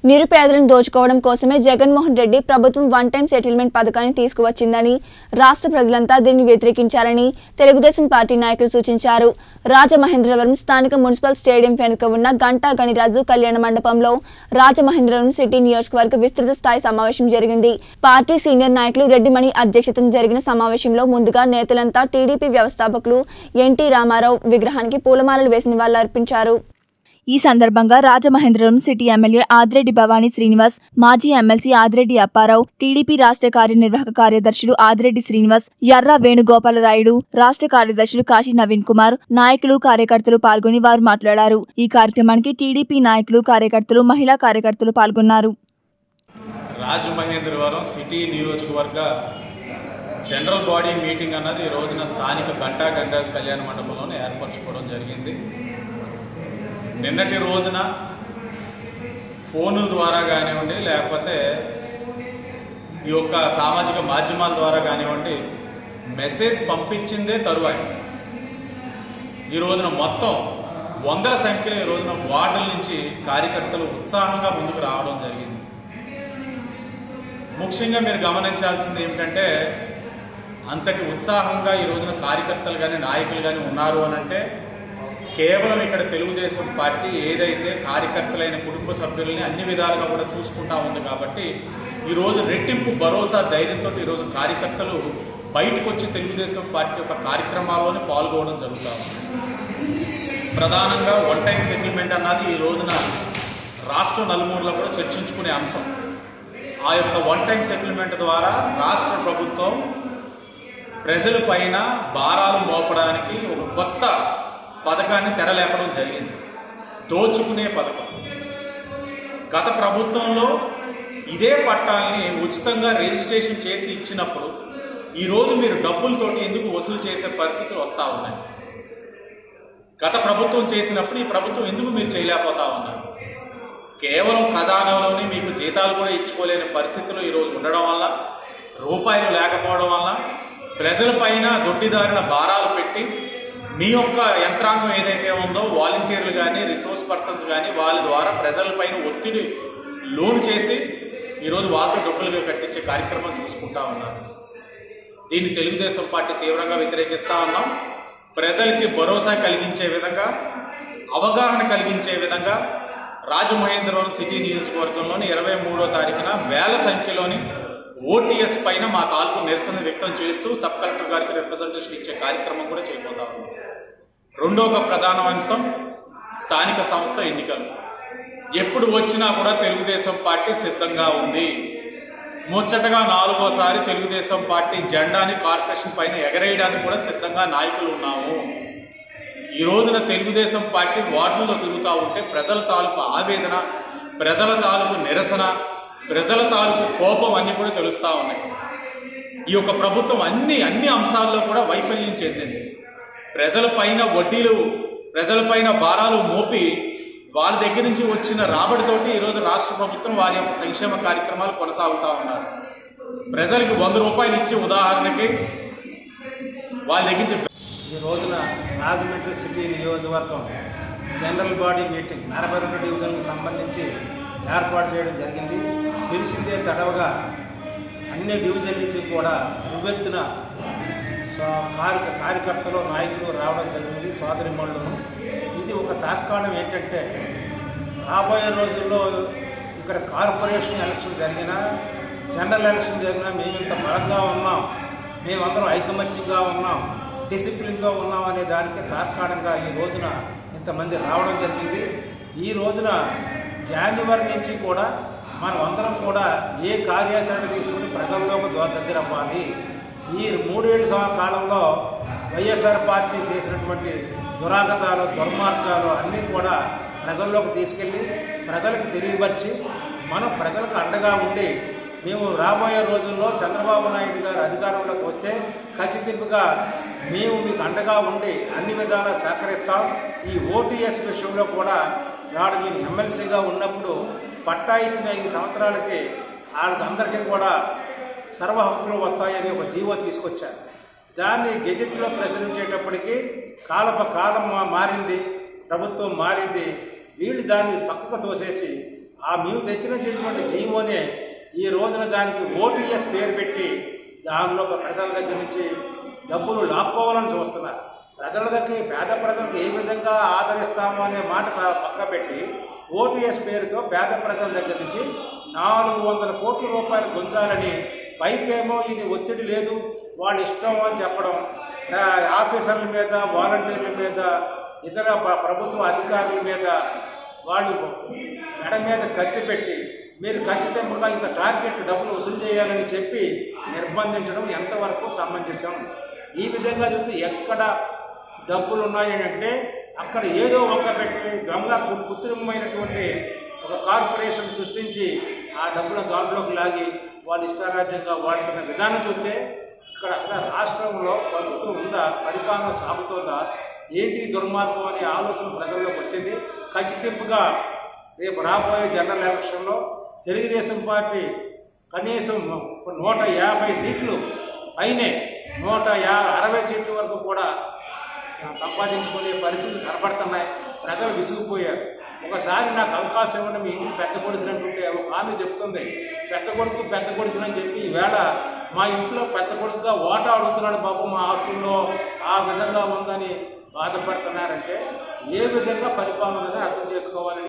నిరుపేదలను దోచుకోవడం కోసమే జగన్మోహన్ రెడ్డి ప్రభుత్వం వన్ టైం సెటిల్మెంట్ పథకాన్ని తీసుకువచ్చిందని రాష్ట్ర ప్రజలంతా దీన్ని వ్యతిరేకించాలని తెలుగుదేశం పార్టీ నాయకులు సూచించారు రాజమహేంద్రవరం స్థానిక మున్సిపల్ స్టేడియం వెనుక ఉన్న గంటా గణిరాజు కళ్యాణ మండపంలో రాజమహేంద్రవరం సిటీ నియోజకవర్గ విస్తృత స్థాయి సమావేశం జరిగింది పార్టీ సీనియర్ నాయకులు రెడ్డిమణి అధ్యక్షతన జరిగిన సమావేశంలో ముందుగా నేతలంతా టీడీపీ వ్యవస్థాపకులు ఎన్టీ రామారావు విగ్రహానికి పూలమాలలు వేసి నివాళులర్పించారు ఈ సందర్భంగా రాజమహేంద్రవరం సిటీ ఎమ్మెల్యే ఆదిరెడ్డి భవానీ శ్రీనివాస్ మాజీ ఎమ్మెల్సీ ఆదిరెడ్డి అప్పారావు టీడీపీ రాష్ట్ర కార్యనిర్వాహక కార్యదర్శులు ఆదిరెడ్డి శ్రీనివాస్ ఎర్ర వేణుగోపాలరాయుడు రాష్ట్ర కార్యదర్శులు కాశీ నవీన్ కుమార్ నాయకులు కార్యకర్తలు పాల్గొని వారు మాట్లాడారు ఈ కార్యక్రమానికి టీడీపీ నాయకులు కార్యకర్తలు మహిళా కార్యకర్తలు పాల్గొన్నారు రాజమహేంద్రవరం సిటీ నియోజకవర్గ జనరల్ బాడీ మీటింగ్ అన్నది ఈ రోజున స్థానిక గంటా గంగరాజ్ కళ్యాణ మండపంలోనే ఏర్పరచుకోవడం జరిగింది నిన్నటి రోజున ఫోనుల ద్వారా కానివ్వండి లేకపోతే ఈ యొక్క సామాజిక మాధ్యమాల ద్వారా కానివ్వండి మెసేజ్ పంపించిందే తరువాయి ఈ రోజున మొత్తం వందల సంఖ్యలో ఈ రోజున వార్డుల నుంచి కార్యకర్తలు ఉత్సాహంగా ముందుకు రావడం జరిగింది ముఖ్యంగా మీరు గమనించాల్సింది ఏమిటంటే అంతటి ఉత్సాహంగా ఈ రోజున కార్యకర్తలు కానీ నాయకులు కానీ ఉన్నారు అని అంటే కేవలం ఇక్కడ తెలుగుదేశం పార్టీ ఏదైతే కార్యకర్తలైన కుటుంబ సభ్యుల్ని అన్ని విధాలుగా కూడా చూసుకుంటా ఉంది కాబట్టి ఈరోజు రెట్టింపు భరోసా ధైర్యంతో ఈరోజు కార్యకర్తలు బయటకు వచ్చి తెలుగుదేశం పార్టీ యొక్క కార్యక్రమాల్లోనే పాల్గొనడం జరుగుతూ ఉంది ప్రధానంగా వన్ టైం సెటిల్మెంట్ అన్నది ఈ రోజున రాష్ట్ర నలుమూలలో కూడా చర్చించుకునే అంశం ఆ యొక్క వన్ టైం సెటిల్మెంట్ ద్వారా రాష్ట్ర ప్రభుత్వం ప్రజల పైన భారాలు మోపడానికి ఒక కొత్త పథకాన్ని తెరలేపడం జరిగింది దోచుకునే పథకం గత ప్రభుత్వంలో ఇదే పట్టాల్ని ఉచితంగా రిజిస్ట్రేషన్ చేసి ఇచ్చినప్పుడు ఈరోజు మీరు డబ్బులతోటి ఎందుకు వసూలు చేసే పరిస్థితులు వస్తూ ఉన్నాయి గత ప్రభుత్వం చేసినప్పుడు ఈ ప్రభుత్వం ఎందుకు మీరు చేయలేకపోతా ఉన్నారు కేవలం ఖజానాలోనే మీకు జీతాలు కూడా ఇచ్చుకోలేని పరిస్థితులు ఈరోజు ఉండడం వల్ల రూపాయలు లేకపోవడం వల్ల ప్రజలపైన దొడ్డిదారిన భారాలు పెట్టి మీ యొక్క యంత్రాంగం ఏదైతే ఉందో వాలంటీర్లు కానీ రిసోర్స్ పర్సన్స్ కానీ వాళ్ళ ద్వారా ప్రజలపైన ఒత్తిడి లోన్ చేసి ఈరోజు వాళ్ళతో డబ్బులు కట్టించే కార్యక్రమం చూసుకుంటా ఉన్నారు దీన్ని తెలుగుదేశం పార్టీ తీవ్రంగా వ్యతిరేకిస్తా ఉన్నాం ప్రజలకి భరోసా కలిగించే విధంగా అవగాహన కలిగించే విధంగా రాజమహేంద్రవరం సిటీ నియోజకవర్గంలోని ఇరవై మూడో తారీఖున వేల సంఖ్యలోని ఓటీఎస్ పైన మా తాలూకు నిరసన వ్యక్తం చేస్తూ సబ్ కలెక్టర్ గారికి రిప్రజెంటేషన్ ఇచ్చే కార్యక్రమం కూడా చేయబోతా ఉన్నాం రెండో ఒక ప్రధాన అంశం స్థానిక సంస్థ ఎన్నికలు ఎప్పుడు వచ్చినా కూడా తెలుగుదేశం పార్టీ సిద్ధంగా ఉంది ముచ్చటగా నాలుగోసారి తెలుగుదేశం పార్టీ జెండాని కార్పొరేషన్ పైన ఎగరేయడానికి కూడా సిద్ధంగా నాయకులు ఉన్నాము ఈ రోజున తెలుగుదేశం పార్టీ వార్డుల్లో తిరుగుతూ ఉంటే ప్రజల తాలూకు ఆవేదన ప్రజల తాలూకు నిరసన ప్రజల తాలూకు కోపం అన్నీ కూడా తెలుస్తూ ఉన్నాయి ఈ యొక్క ప్రభుత్వం అన్ని అన్ని అంశాల్లో కూడా వైఫల్యం చెందింది ప్రజల పైన వడ్డీలు ప్రజలపైన భారాలు మోపి వాళ్ళ దగ్గర నుంచి వచ్చిన రాబడితోటి ఈరోజు రాష్ట్ర ప్రభుత్వం వారి యొక్క సంక్షేమ కార్యక్రమాలు కొనసాగుతూ ఉన్నారు ప్రజలకు వంద రూపాయలు ఇచ్చే ఉదాహరణకి వాళ్ళ దగ్గర నుంచి ఈ రోజున రాజమండ్రి సిటీ నియోజకవర్గం జనరల్ బాడీ మీటింగ్ నలభై రెండు డివిజన్కు సంబంధించి ఏర్పాటు చేయడం జరిగింది తెలిసిందే తడవగా అన్ని డివిజన్ నుంచి కూడా ఉవ్వెత్తున స్వ- కార్య కార్యకర్తలు నాయకులు రావడం జరిగింది సోదరి మళ్ళును ఇది ఒక తాత్కాలం ఏంటంటే రాబోయే రోజుల్లో ఇక్కడ కార్పొరేషన్ ఎలక్షన్ జరిగినా జనరల్ ఎలక్షన్ జరిగినా మేము ఇంత బలంగా ఉన్నాం మేమందరం ఐకమత్యంగా ఉన్నాం డిసిప్లిన్గా ఉన్నాం అనే దానికి తాత్కాలికంగా ఈ రోజున ఇంతమంది రావడం జరిగింది ఈ రోజున జనవరి నుంచి కూడా మనం అందరం కూడా ఏ కార్యాచరణ తీసుకుని ప్రజల్లోకి దో- దగ్గర అవ్వాలి ఈ మూడేళ్ల సం- కాలంలో వైఎస్ఆర్ పార్టీ చేసినటువంటి దురాగతాలు దుర్మార్గాలు అన్నీ కూడా ప్రజల్లోకి తీసుకెళ్ళి ప్రజలకు తెలియపరిచి మనం ప్రజలకు అండగా ఉండి మేము రాబోయే రోజుల్లో చంద్రబాబు నాయుడు గారు అధికారంలోకి వస్తే ఖచ్చితంగా మేము మీకు అండగా ఉండి అన్ని విధాలా సహకరిస్తాం ఈ ఓటీఎస్ విషయంలో కూడా నాడు నేను ఎమ్మెల్సీగా ఉన్నప్పుడు పట్టా ఇచ్చిన ఐదు సంవత్సరాలకి వాళ్ళకి అందరికీ కూడా సర్వ హక్కులు వస్తాయని ఒక జీవో తీసుకొచ్చారు దాన్ని గెజెట్లో ప్రచురించేటప్పటికి కాలప కాలం మా- మారింది ప్రభుత్వం మారింది వీళ్ళు దాన్ని పక్కకు తోసేసి ఆ మేము తెచ్చినటువంటి జీవోనే ఈ రోజున దానికి ఓటీఎస్ పేరు పెట్టి దానిలో ప్రజల దగ్గర నుంచి డబ్బులు లాక్కోవాలని చూస్తున్నారు ప్రజల దగ్గర పేద ప్రజలకు ఏ విధంగా ఆదరిస్తాము అనే మాట ప- పక్క పెట్టి ఓటీఎస్ పేరుతో పేద ప్రజల దగ్గర నుంచి నాలుగు వందల కోట్ల రూపాయలు గుంజాలని పైకేమో ఇది ఒత్తిడి లేదు వాళ్ళ ఇష్టం అని చెప్పడం ఆ, ఆఫీసర్ల మీద వాలంటీర్ల మీద ఇతర ప్ర- ప్రభుత్వ అధికారుల మీద వాళ్ళు మెడ మీద ఖర్చు పెట్టి మీరు ఖచ్చితంగా ఇంత టార్గెట్ డబ్బులు వసూలు చేయాలని చెప్పి నిర్బంధించడం ఎంతవరకు సమంజసం ఈ విధంగా చూస్తే ఎక్కడ డబ్బులు ఉన్నాయంటే అక్కడ ఏదో ఒక పెట్టి దొంగ కు- కృత్రిమమైనటువంటి ఒక కార్పొరేషన్ సృష్టించి ఆ డబ్బుల దాంట్లోకి లాగి వాళ్ళు ఇష్టారాజ్యంగా వాడుతున్న విధానం చూస్తే ఇక్కడ అసలు రాష్ట్రంలో ప్రభుత్వం ఉందా పరిపాలన సాగుతోందా ఏంటి ఈ దుర్మార్గం అనే ఆలోచన ప్రజల్లోకి వచ్చింది ఖచ్చితంగా రేపు రాబోయే జనరల్ ఎలక్షన్లో తెలుగుదేశం పార్టీ కనీసం నూట యాభై సీట్లు పైనే నూట యా అరవై సీట్ల వరకు కూడా సంపాదించుకునే పరిస్థితులు కనబడుతున్నాయి ప్రజలు విసిగిపోయారు ఒకసారి నాకు అవకాశం ఇవ్వండి మీ ఇంటికి పెద్ద కొడుకునంటుంటే ఒక ఆమె చెప్తుంది పెద్ద కొడుకు పెద్ద కొడుకునని చెప్పి ఈవేళ మా ఇంట్లో పెద్ద కొడుకుగా ఓటా అడుగుతున్నాడు బాబు మా ఆస్తుల్లో ఆ విధంగా ఉందని బాధపడుతున్నారంటే ఏ విధంగా పరిపాలన అర్థం చేసుకోవాలని